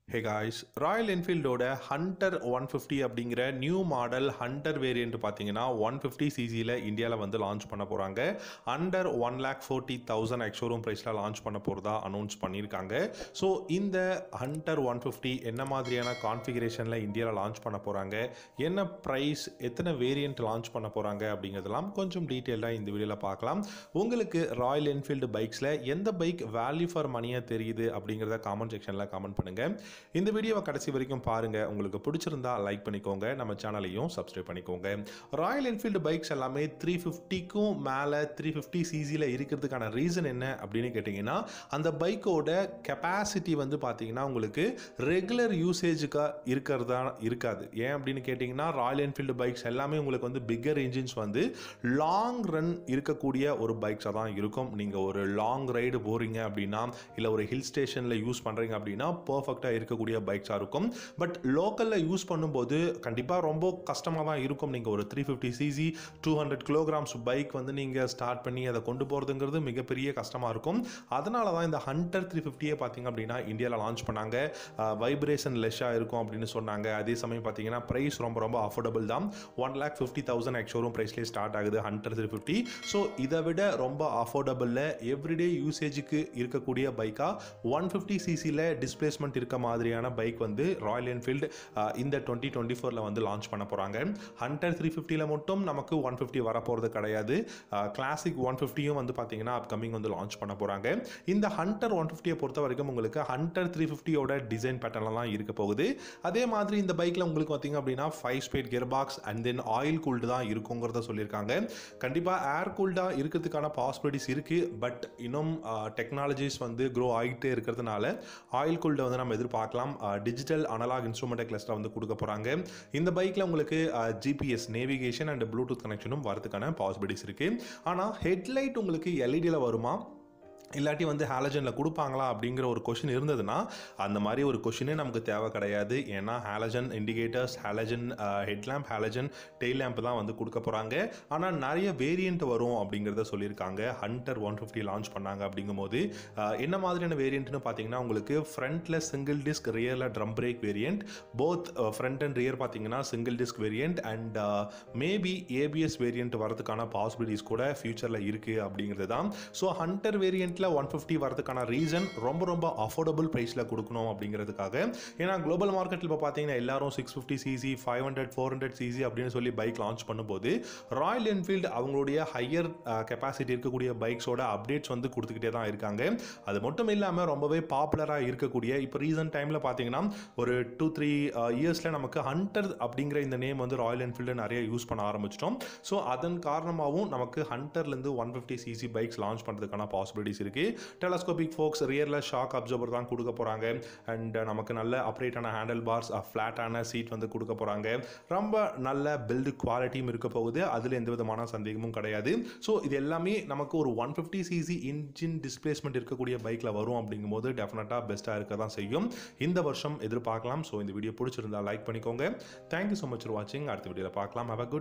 ஹே guys Royal என்ஃபீல்டோட Hunter one fifty அப்படிங்கிற new model Hunter variant பார்த்தீங்கன்னா ஒன் ஃபிஃப்டி சிசியில் இந்தியாவில் வந்து லான்ச் பண்ண போகிறாங்க under one lakh forty thousand ex showroom ப்ரைஸில் லான்ச் பண்ண போகிறதா அனௌன்ஸ் பண்ணியிருக்காங்க ஸோ இந்த ஹண்டர் ஒன் ஃபிஃப்டி என்ன மாதிரியான கான்ஃபிகரேஷனில் இந்தியாவில் லான்ச் பண்ண போகிறாங்க என்ன ப்ரைஸ் எத்தனை வேரியண்ட் லான்ச் பண்ண போகிறாங்க அப்படிங்கிறதெல்லாம் கொஞ்சம் டீட்டெயிலாக இந்த வீடியோவில் பார்க்கலாம் உங்களுக்கு ராயல் என்ஃபீல்டு பைக்ஸில் எந்த பைக் வேல்யூ ஃபார் மணியாக தெரியுது அப்படிங்கிறத காமெண்ட் செக்ஷனில் கமெண்ட் பண்ணுங்கள் இந்த வீடியோவை கடைசி வரைக்கும் பாருங்கள் உங்களுக்கு பிடிச்சிருந்தா லைக் பண்ணிக்கோங்க நம்ம சேனலையும் சப்ஸ்கிரைப் பண்ணிக்கோங்க ராயல் என்ஃபீல்டு பைக்ஸ் எல்லாமே த்ரீ ஃபிஃப்டிக்கும் மேலே த்ரீ ஃபிஃப்டி சிசியில் இருக்கிறதுக்கான ரீசன் என்ன அப்படின்னு கேட்டிங்கன்னா அந்த பைக்கோட கெப்பாசிட்டி வந்து பார்த்தீங்கன்னா உங்களுக்கு ரெகுலர் யூசேஜுக்காக இருக்கிறதா இருக்காது ஏன் அப்படின்னு கேட்டிங்கன்னா ராயல் என்ஃபீல்டு பைக்ஸ் எல்லாமே உங்களுக்கு வந்து பிக்கர் இன்ஜின்ஸ் வந்து லாங் ரன் இருக்கக்கூடிய ஒரு பைக்ஸாக தான் இருக்கும் நீங்கள் ஒரு லாங் ரைடு போகிறீங்க அப்படின்னா இல்லை ஒரு ஹில் ஸ்டேஷனில் யூஸ் பண்ணுறீங்க அப்படின்னா பர்ஃபெக்டாக இருக்கக்கூடிய பைக்ஸாக இருக்கும் பட் லோக்கலில் யூஸ் பண்ணும்போது கண்டிப்பாக ரொம்ப கஷ்டமாக தான் இருக்கும் நீங்கள் ஒரு three fifty CC two hundred kilograms bike வந்து நீங்கள் ஸ்டார்ட் பண்ணி அதை கொண்டு போகிறதுங்கிறது மிகப்பெரிய கஷ்டமாக இருக்கும் அதனால தான் இந்த ஹண்டர் த்ரீ ஃபிஃப்டியே பார்த்தீங்க அப்படின்னா இந்தியாவில் லான்ச் பண்ணாங்க வைப்ரேஷன் லெஷ்ஷாக இருக்கும் அப்படின்னு சொன்னாங்க அதே சமயம் பார்த்தீங்கன்னா ப்ரைஸ் ரொம்ப ரொம்ப அஃபோர்டபுள் தான் one lakh fifty thousand ex showroom ப்ரைஸ்லேயே ஸ்டார்ட் ஆகுது ஹண்டர் த்ரீ ஃபிஃப்டி ஸோ இதை விட ரொம்ப அஃபோர்டபுளில் எவ்ரிடே யூசேஜுக்கு இருக்கக்கூடிய பைக்காக ஒன் ஃபிஃப்டி சிசியில் டிஸ்பிளேஸ்மெண்ட் இருக்க மாதிரியான பைக் வந்து ராயல் என்ஃபீல்டு இந்த டுவெண்ட்டி டுவெண்ட்டி ஃபோரில் வந்து லான்ச் பண்ண போகிறாங்க ஹண்டர் த்ரீ ஃபிஃப்டியில் மட்டும் நமக்கு ஒன் ஃபிஃப்டி வரப்போகிறது கிடையாது கிளாசிக் ஒன் ஃபிஃப்டியும் வந்து பார்த்தீங்கன்னா அப்கமிங் வந்து லான்ச் பண்ண போகிறாங்க இந்த ஹண்டர் ஒன் ஃபிஃப்டியை பொறுத்த வரைக்கும் உங்களுக்கு ஹண்டர் த்ரீ ஃபிஃப்டியோட டிசைன் பேட்டர்லாம் இருக்க போகுது அதே மாதிரி இந்த பைக்கில் உங்களுக்கு பார்த்தீங்க அப்படின்னா five speed gear box and then oil cooled தான் இருக்குங்கிறத சொல்லியிருக்காங்க கண்டிப்பாக ஏர் கூல்டாக இருக்கிறதுக்கான பாசிபிலிட்டிஸ் இருக்குது பட் இன்னும் டெக்னாலஜிஸ் வந்து க்ரோ ஆகிட்டே இருக்கிறதுனால ஆயில் கூல்டை வந்து நம்ம எதிர்பார்க்கலாம் டிஜிட்டல் அனலாக் இன்ஸ்ட்ருமெண்ட் கிளஸ்டர் வந்து கொடுக்க போகிறாங்க இந்த பைக்கில் உங்களுக்கு ஜிபிஎஸ் நேவிகேஷன் அண்ட் ப்ளூடூத் கனெக்ஷனும் வரதுக்கான பாசிபிலிட்டிஸ் இருக்குது ஆனால் ஹெட்லைட் உங்களுக்கு எல்இடியில் வருமா இல்லாட்டி வந்து ஹாலஜனில் கொடுப்பாங்களா அப்படிங்கிற ஒரு கொஷின் இருந்ததுன்னா அந்த மாதிரி ஒரு கொஷினே நமக்கு தேவை கிடையாது ஏன்னா halogen indicators halogen headlamp halogen tail lamp தான் வந்து கொடுக்க போகிறாங்க ஆனால் நிறைய வேரியண்ட் வரும் அப்படிங்கிறத சொல்லியிருக்காங்க ஹண்டர் ஒன் ஃபிஃப்டி லான்ச் பண்ணாங்க அப்படிங்கும்போது என்ன மாதிரியான வேரியண்ட்னு பார்த்தீங்கன்னா உங்களுக்கு ஃப்ரண்ட்டில் சிங்கிள் டிஸ்க் ரியரில் drum brake variant both front and rear பார்த்தீங்கன்னா single disc variant and maybe ABS variant வரதுக்கான பாசிபிலிட்டிஸ் கூட ஃபியூச்சரில் இருக்குது அப்படிங்கிறது தான் ஸோ ஹண்டர் வேரியண்ட் ரேட்டில் ஒன் ஃபிஃப்டி வரதுக்கான ரீசன் ரொம்ப ரொம்ப அஃபோர்டபுள் ப்ரைஸில் கொடுக்கணும் அப்படிங்கிறதுக்காக ஏன்னா குளோபல் மார்க்கெட்டில் இப்போ பார்த்தீங்கன்னா எல்லாரும் six fifty CC five hundred four hundred CC அப்படின்னு சொல்லி பைக் லான்ச் பண்ணும்போது ராயல் என்ஃபீல்டு அவங்களுடைய ஹையர் கெப்பாசிட்டி இருக்கக்கூடிய பைக்ஸோட அப்டேட்ஸ் வந்து கொடுத்துக்கிட்டே தான் இருக்காங்க அது மட்டும் இல்லாமல் ரொம்பவே பாப்புலராக இருக்கக்கூடிய இப்போ ரீசன்ட் டைமில் பார்த்தீங்கன்னா ஒரு டூ த்ரீ இயர்ஸில் நமக்கு ஹண்டர் அப்படிங்கிற இந்த நேம் வந்து ராயல் என்ஃபீல்டு நிறைய யூஸ் பண்ண ஆரம்பிச்சிட்டோம் ஸோ அதன் காரணமாகவும் நமக்கு ஹண்டர்லேருந்து one fifty CC bikes launch பண்ணுறதுக்கான பாசிபிலிட்டிஸ் இருக்குது டெலஸ்கோபிக் ஃபோக்ஸ் ரியரில் ஷாக் அப்சர்வர் தான் கொடுக்க போகிறாங்க அண்ட் நமக்கு நல்ல அப்ரேட்டான ஹேண்டில் பார்ஸ் ஃப்ளாட்டான சீட் வந்து கொடுக்க போகிறாங்க ரொம்ப நல்ல பில்டு குவாலிட்டியும் இருக்க போகுது அதில் எந்த விதமான சந்தேகமும் கிடையாது ஸோ இது எல்லாமே நமக்கு ஒரு one fifty CC engine displacement இருக்கக்கூடிய பைக்கில் வரும் அப்படிங்கும்போது டெஃபினட்டாக பெஸ்ட்டாக இருக்க தான் செய்யும் இந்த வருஷம் எதிர்பார்க்கலாம் ஸோ இந்த வீடியோ பிடிச்சிருந்தா லைக் பண்ணிக்கோங்க தேங்க்யூ ஸோ மச் ஃபார் வாட்சிங் அடுத்த வீடியோவில் பார்க்கலாம் ஹவ் அ குட்